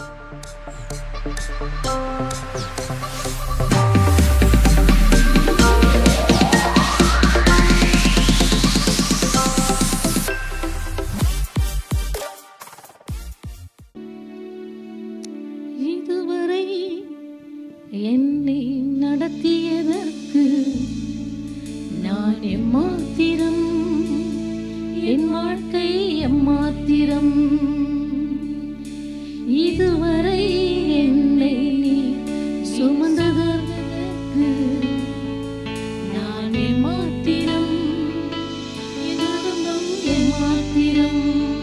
இதுவரை என்னை நடத்தியதற்கு நான் எம்மாத்திரம் என் வாழ்க்கை எம்மாத்திரம் இதுவரை என்னை நீ சுமந்ததற்கு நான் எம்மாத்திரம் என் குடும்பம் எம்மாத்திரம்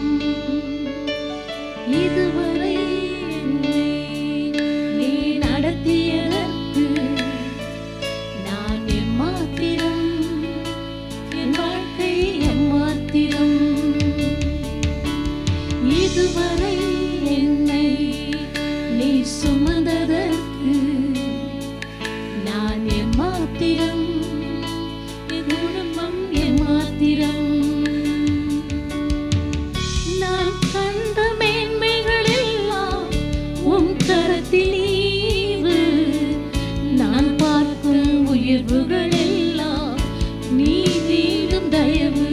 இதுவரை என்னை நீ நடத்தியதற்கு நான் எம்மாத்திரம் என் வாழ்க்கை எம்மாத்திரம் இதுவரை என்னை நீ சுமந்ததற்கு நான் எம்மாத்திரம் என் குடும்பம் எம்மாத்திரம் நான் கண்ட மேன்மைகளெல்லாம் உன் கரத்தில் ஈவு நான் பார்க்கும் உயர்வுகளெல்லாம் நீ தீரும் தயவு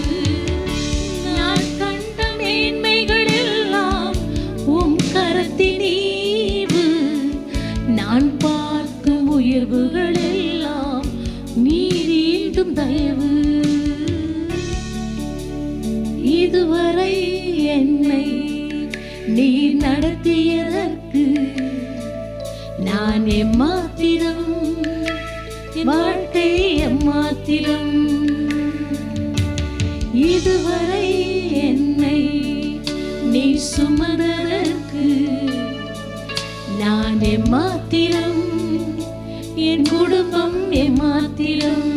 நான் கண்ட மேன்மைகளெல்லாம் உன் கரத்தில் ஈவு நான் பார்க்கும் உயர்வுகளெல்லாம் நீ தீண்டும் தயவு இதுவரை என்னை நீ நடத்தியதற்கு நான் எம்மாத்திரம் வாழ்க்கை எம்மாத்திரம் இதுவரை என்னை நீ சுமதற்கு நான் எம்மாத்திரம் என் குடும்பம் எம்மாத்திரம்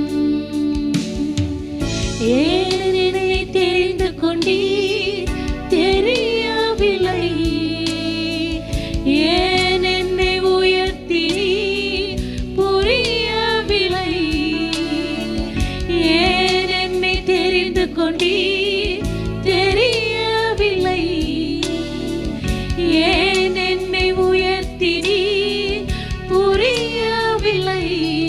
ஏன் என்னை தெரிந்து கொண்டீர் தெரியவில்லை ஏன் என்னை உயர்த்தி புரியவில்லை ஏன் என்னை தெரிந்து கொண்டீர் தெரியவில்லை ஏன் என்னை உயர்த்தி புரியவில்லை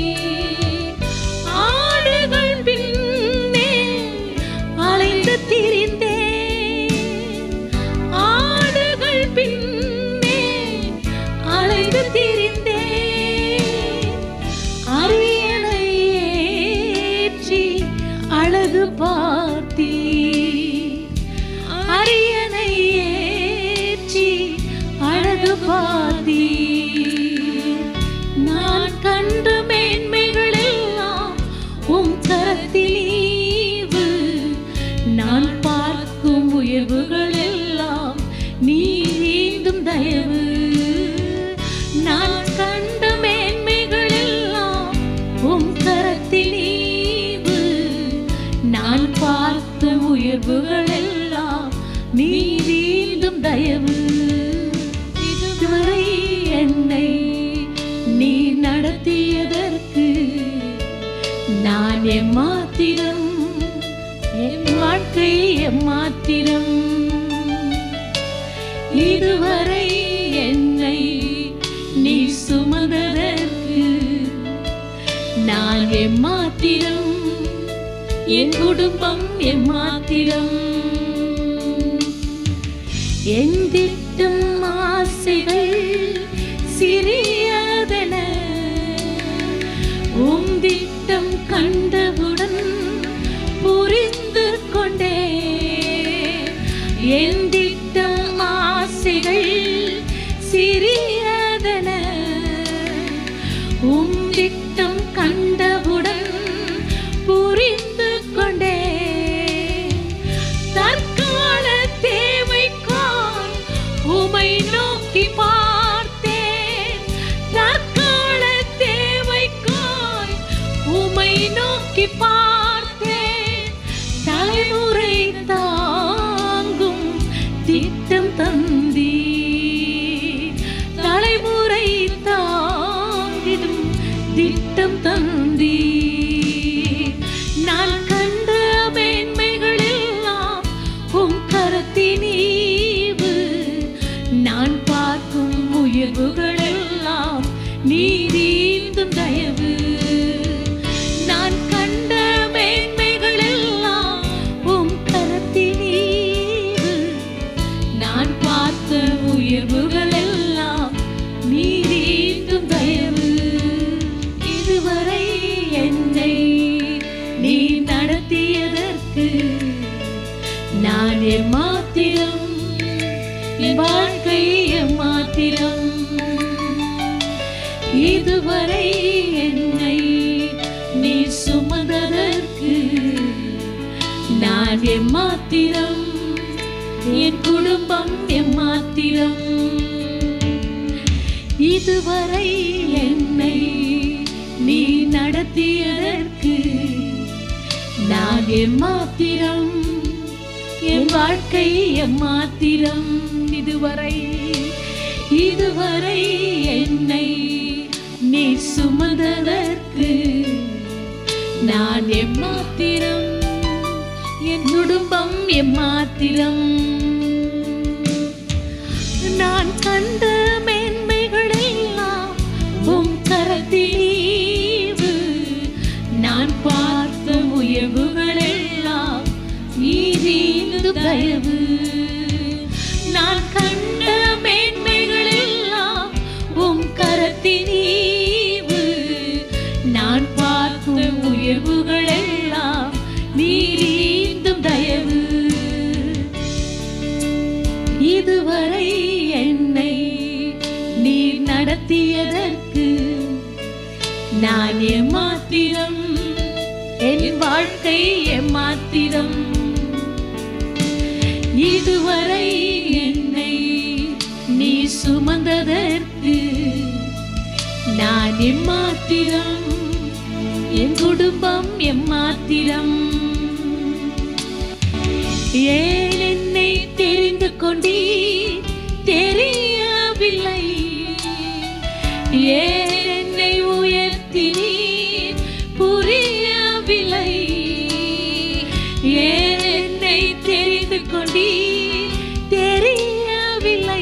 ஆடுகள் பின்னே அலைந்து திரிந்தேன் ஆடுகள் பின்னே அலைந்து திரிந்தேன் அரியணை ஏற்றி அழகு பார்த்தீ அரியணை ஏற்றி அழகு பாதி நான் கண்ட மேன்மைகளெல்லாம் உம் கரத்தில் ஈவு நான் பார்க்கும் உயர்வுகளெல்லாம் நீ நீந்தும் தயவு நான் கண்ட மேன்மைகளெல்லாம் உம் கரத்தில் ஈவு நான் பார்த்த உயர்வுகளெல்லாம் நீ நீந்தும் தயவு இதுவரை என்னை நீ நடத்தியதற்கு நான் எம்மாத்திரம் என் வாழ்க்கை எம்மாத்திரம் இதுவரை என்னை நீ சுமததற்கு நான் எம்மாத்திரம் என் குடும்பம் எம்மாத்திரம் என் திட்டம் ஆசைகள் சிறியதென உம் திட்டம் கண்டவுடன் புரிந்து கொண்டே என் திட்டம் ஆசைகள் சிறியதென உம் திட்டம் கண்டவுடன் புரிந்து கொண்டே தற்கால தேவைக்காய் உமை நோக்கி பார்த்தேன் தற்கால தேவைக்காய் உமை நோக்கி பார்த்தேன் தலைமுறை தாங்கும் திட்டம் தந்தீ தலைமுறை தாங்கிடும் திட்டம் தந்தீ நான் கண்ட மேன்மைகள் எல்லாம் உம் கரத்தின் ஈவு நான் பா பார்த்த உயர்வுகள் எல்லாம் நீரீந்தும் தயவு இதுவரை என்னை நீ நடத்தியதற்கு நான் எம்மாத்திரம் என் வாழ்க்கை எம்மாத்திரம் இதுவரை என்னை நீ சுமந்ததற்கு நான் எம்மாத்திரம் என் குடும்பம் எம்மாத்திரம் இதுவரை என்னை நீ நடத்தியதற்கு நான் எம்மாத்திரம் என் வாழ்க்கை எம்மாத்திரம் இதுவரை இதுவரை என்னை நீ சுமந்ததற்கு நான் எம்மாத்திரம் என் குடும்பம் எம்மாத்திரம் நான் கண்ட மேன்மைகள் எல்லாம் உம் கரத்தீவு நான் பார்த்த உயர்வுகள் எல்லாம் நீரீந்து தயவு நான் கண்ட மேன்மைகள் எல்லாம் உம் கரத்தினீவு நான் பார்த்த உயர்வுகள் எல்லாம் நீரீந்தும் தயவு இதுவரை என்னை நீர் நடத்தியதற்கு நான் எம்மாத்திரம் என் வாழ்க்கை எம்மாத்திரம் இதுவரை என்னை நீ சுமந்ததற்கு நான் எம்மாத்திரம் என் குடும்பம் எம்மாத்திரம் ஏன் என்னை தெரிந்து கொண்டீ தெரியவில்லை ஏன் என்னை உயர்த்தினீர் புரியவில்லை ஏன் என்னை தெரிந்து கொண்டீர் தெரியவில்லை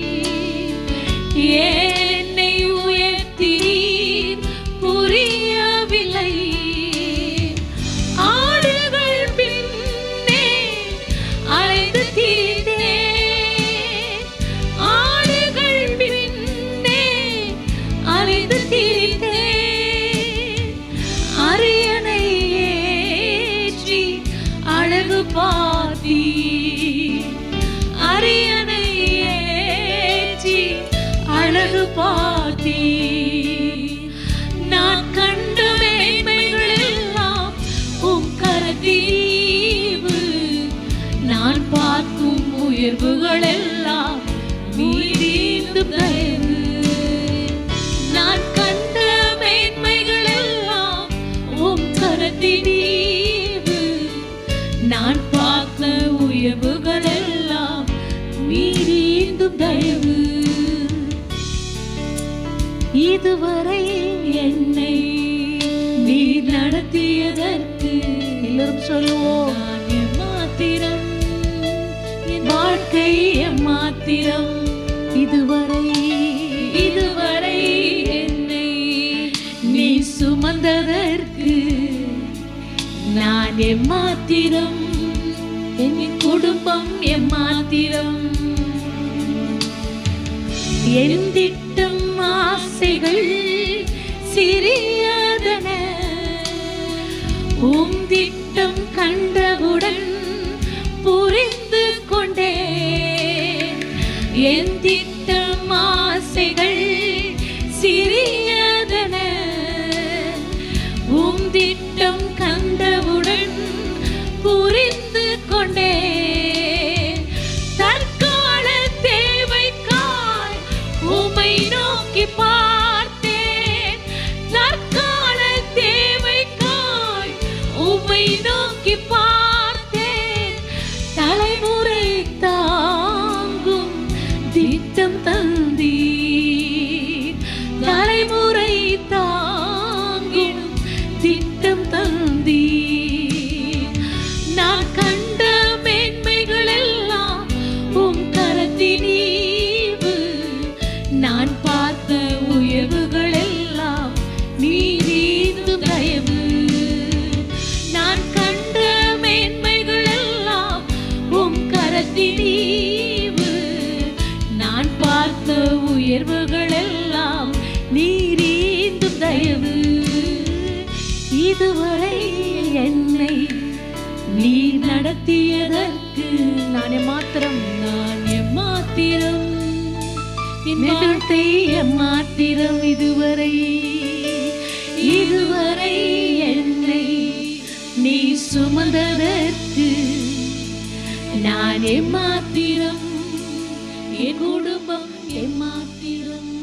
ஏன் என்னை உயர்த்தினீர் புரியவில்லை ஆடுகள் பின்னே அலைந்து திரிந்தேன் ஆடுகள் பின்னே அலைந்து திரிந்தேன் அரியணை ஏற்றி அழகு பாதி அரியணை ஏற்றி அழகு பாதி நான் கண்ட மேன்மைகள் எல்லாம் உம் கரத்தீவு நான் பார்க்கும் உயர்வுகள் எல்லாம் மீறீந்து தயவு நான் கண்ட மேன்மைகள் எல்லாம் உம் கரத்தினீவு நான் பார்த்த உயர்வுகள் எல்லாம் மீறீந்தும் தயவு இதுவரை என்னை நீ நடத்தியதற்கு எல்லாரும் சொல்லுவோம் நான் எம்மாத்திரம் என் வாழ்க்கை எம்மாத்திரம் இதுவரை இதுவரை என்னை நீ சுமந்ததற்கு நான் எம்மாத்திரம் என் குடும்பம் எம்மாத்திரம் என் திட்டம் ஆசைகள் சிறியதன உம் திட்டம் கண்டவுடன் புரிந்து கொண்டே என் திட்டம் ஆசைகள் சிறியதன உம் திட்டம் கண்டவுடன் புரிந்து கொண்டே தற்கால தேவைக்காய் உமை நோக்கி பார்த்தேன் தற்கால தேவைக்காய் உமை நோக்கி பார்த்தேன் தலைமுறை தாங்கும் திட்டம் தந்தீர் தலைமுறை உயர்வுகள் எல்லாம் நீரீந்தும் தயவு இதுவரை என்னை நீ நடத்தியதற்கு நான் எம்மாத்திரம் நான் எம்மாத்திரம் என் வாழ்க்கை எம்மாத்திரம் இதுவரை இதுவரை என்னை நீ சுமந்ததற்கு நான் எம்மாத்திரம் என் குடும்பம் எம்மாத்திரம்